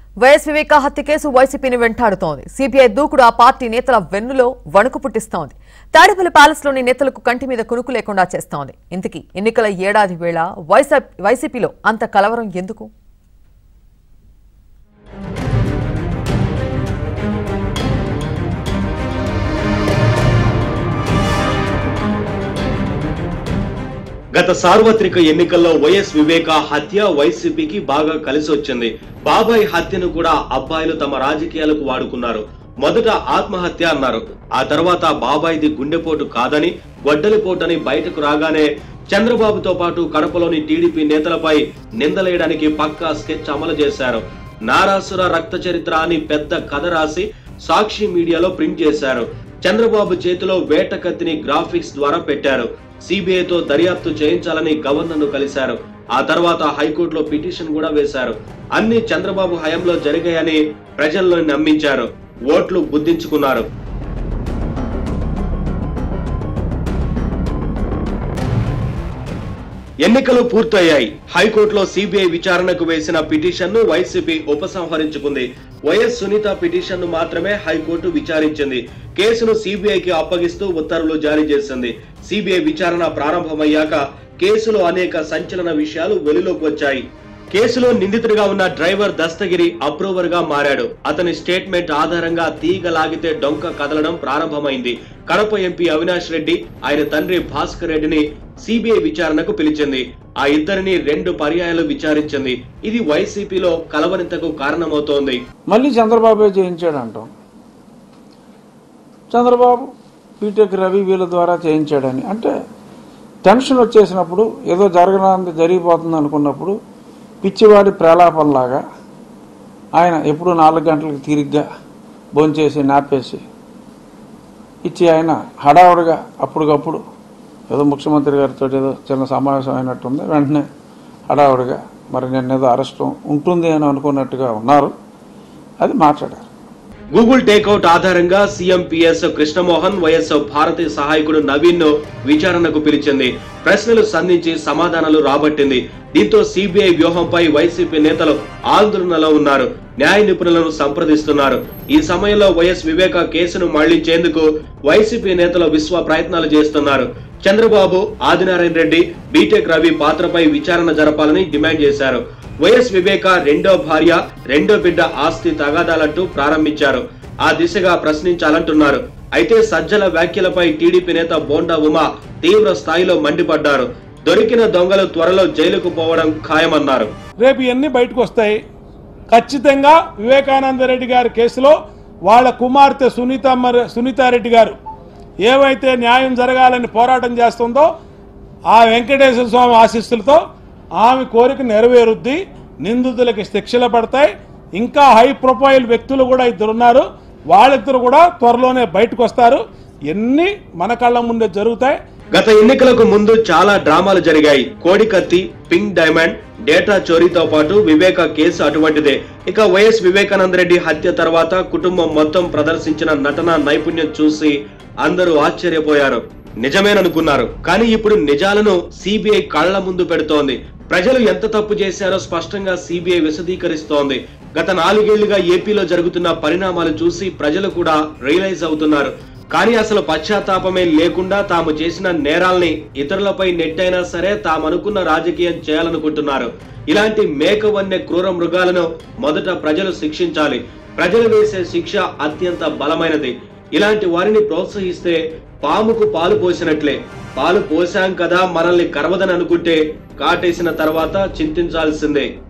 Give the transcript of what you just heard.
YS వివేక హత్య case వైసీపీని వెంటాడుతోంది CPI దూకుడు ఆ పార్టీ నేతల వెన్నులో వణుకు పుట్టిస్తోంది తాడేపల్లి ప్యాలెస్లోని నేతలకు కంటి మీద కునుకు లేకుండా చేస్తోంది ఇంతకీ ఎన్నికల ఏడాది వేళ వైసా- వైసీపీలో అంత కలవరం ఎందుకు గత సార్వత్రిక ఎన్నికల్లో వైఎస్ వివేక హత్య వైసీపీకి బాగా కలిసి వచ్చింది బాబాయ్ హత్యను కూడా అబ్బాయిలు తమ రాజకీయాలకు వాడుకున్నారు మొదట ఆత్మహత్య అన్నారు ఆ తర్వాత బాబాయిది గుండెపోటు కాదని గొడ్డలిపోటని బయటకు రాగానే చంద్రబాబుతో పాటు కడపలోని టీడీపీ నేతలపై నిందలేయడానికి పక్కా స్కెచ్ అమలు చేశారు నారాసుర రక్త చరిత్ర అని పెద్ద కథ రాసి సాక్షి మీడియాలో ప్రింట్ చేశారు చంద్రబాబు చేతిలో వేట కత్తిని గ్రాఫిక్స్ ద్వారా పెట్టారు సిబిఐతో దర్యాప్తు చేయించాలని గవర్నర్ను కలిశారు ఆ తర్వాత హైకోర్టులో పిటిషన్ కూడా వేశారు అన్ని చంద్రబాబు హయాంలో జరిగాయని ప్రజల్లో నమ్మించారు ఓట్లు గుద్దించుకున్నారు ఎన్నికలు పూర్తయ్యాయి హైకోర్టులో సిబిఐ విచారణకు వేసిన పిటిషన్ ను వైసీపీ ఉపసంహరించుకుంది వైఎస్ సునీత పిటిషన్ ను మాత్రమే హైకోర్టు విచారించింది కేసును సిబిఐకి అప్పగిస్తూ ఉత్తర్వులు జారీ చేసింది సిబిఐ విచారణ ప్రారంభమయ్యాక కేసులో అనేక సంచలన విషయాలు వెలుగులోకి వచ్చాయి కేసులో నిందితుడిగా ఉన్న డ్రైవర్ దస్తగిరి అప్రూవర్ గా మారాడు అతని స్టేట్మెంట్ ఆధారంగా తీగ లాగితే డొంక కదలడం ప్రారంభమైంది కడప ఎంపీ అవినాష్ రెడ్డి ఆయన తండ్రి భాస్కర్ రెడ్డిని సిబిఐ విచారణకు పిలిచింది ఆ ఇద్దరిని రెండు పర్యాయాలు విచారించింది ఇది వైసీపీలో కలవరింతకు కారణమవుతోంది మళ్ళీ చంద్రబాబే చేయించాడు అంటాం చంద్రబాబు బీటెక్ రవి వీళ్ళ ద్వారా చేయించాడని అంటే టెన్షన్ వచ్చేసినప్పుడు ఏదో జరగనంది జరిగిపోతుంది అనుకున్నప్పుడు పిచ్చివాడి ప్రలాపంలాగా ఆయన ఎప్పుడు నాలుగు గంటలకు తీరిగ్గా భోంచేసి నాపేసి ఇచ్చి ఆయన హడావుడిగా అప్పటికప్పుడు ఏదో ముఖ్యమంత్రి గారితో ఏదో చిన్న సమావేశం అయినట్టుంది వెంటనే హడావుడిగా మరి నిన్నేదో అరెస్ట్ ఉంటుంది అని అనుకున్నట్టుగా ఉన్నారు అది మాట్లాడారు గూగుల్ టేక్అవుట్ ఆధారంగా సీఎం పిఎస్ కృష్ణమోహన్ వైఎస్ భారతి సహాయకుడు నవీన్ ను విచారణకు పిలిచింది ప్రశ్నలు సంధించి సమాధానాలు రాబట్టింది దీంతో సిబిఐ వ్యూహంపై వైసీపీ నేతలు ఆందోళనలో ఉన్నారు న్యాయ నిపుణులను సంప్రదిస్తున్నారు ఈ సమయంలో వైఎస్ వివేక కేసును మళ్లించేందుకు వైసీపీ నేతలు విశ్వ ప్రయత్నాలు చేస్తున్నారు చంద్రబాబు ఆదినారాయణ రెడ్డి బీటెక్ రవి పాత్రపై విచారణ జరపాలని డిమాండ్ చేశారు వైఎస్ వివేక రెండో భార్య రెండో బిడ్డ ఆస్తి తగాదాలంటూ ప్రారంభించారు ఆ దిశగా ప్రశ్నించాలంటున్నారు అయితే సజ్జల వ్యాఖ్యలపై టీడీపీ నేత బోండా ఉమా తీవ్ర స్థాయిలో మండిపడ్డారు దొరికిన దొంగలు త్వరలో జైలుకు పోవడం ఖాయమన్నారు రేపు ఇవన్నీ బయటకు వస్తాయి ఖచ్చితంగా వివేకానంద రెడ్డి గారి కేసులో వాళ్ళ కుమార్తె సునీత మరి సునీతారెడ్డి గారు ఏవైతే న్యాయం జరగాలని పోరాటం చేస్తుందో ఆ వెంకటేశ్వర స్వామి ఆశీస్సులతో ఆమె కోరిక నెరవేరుద్ది నిందితులకి శిక్షలు పడతాయి ఇంకా హై ప్రొఫైల్ వ్యక్తులు కూడా ఇద్దరు ఉన్నారు వాళ్ళిద్దరు కూడా త్వరలోనే బయటకు వస్తారు ఎన్ని మన కళ్ళ ముందే జరుగుతాయి గత ఎన్నికలకు ముందు చాలా డ్రామాలు జరిగాయి కోడికత్తి పింక్ డైమండ్ డేటా చోరీతో పాటు వివేక కేసు అటువంటిదే ఇక వైఎస్ వివేకానంద రెడ్డి హత్య తర్వాత కుటుంబం మొత్తం ప్రదర్శించిన నటన నైపుణ్యం చూసి అందరూ ఆశ్చర్యపోయారు నిజమేననుకున్నారు కానీ ఇప్పుడు నిజాలను సిబిఐ కళ్ల ముందు పెడుతోంది ప్రజలు ఎంత తప్పు చేశారో స్పష్టంగా సిబిఐ విశదీకరిస్తోంది గత నాలుగేళ్లుగా ఏపీలో జరుగుతున్న పరిణామాలు చూసి ప్రజలు కూడా రియలైజ్ అవుతున్నారు కానీ అసలు పశ్చాత్తాపమే లేకుండా తాము చేసిన నేరాల్ని ఇతరులపై నెట్టైనా సరే తాము అనుకున్న రాజకీయం చేయాలనుకుంటున్నారు ఇలాంటి మేకవన్య క్రూర మృగాలను మొదట ప్రజలు శిక్షించాలి ప్రజలు వేసే శిక్ష అత్యంత బలమైనది ఇలాంటి వారిని ప్రోత్సహిస్తే పాముకు పాలు పోసినట్లే పాలు పోసాం కదా మనల్ని కరవదని అనుకుంటే కాటేసిన తర్వాత చింతించాల్సిందే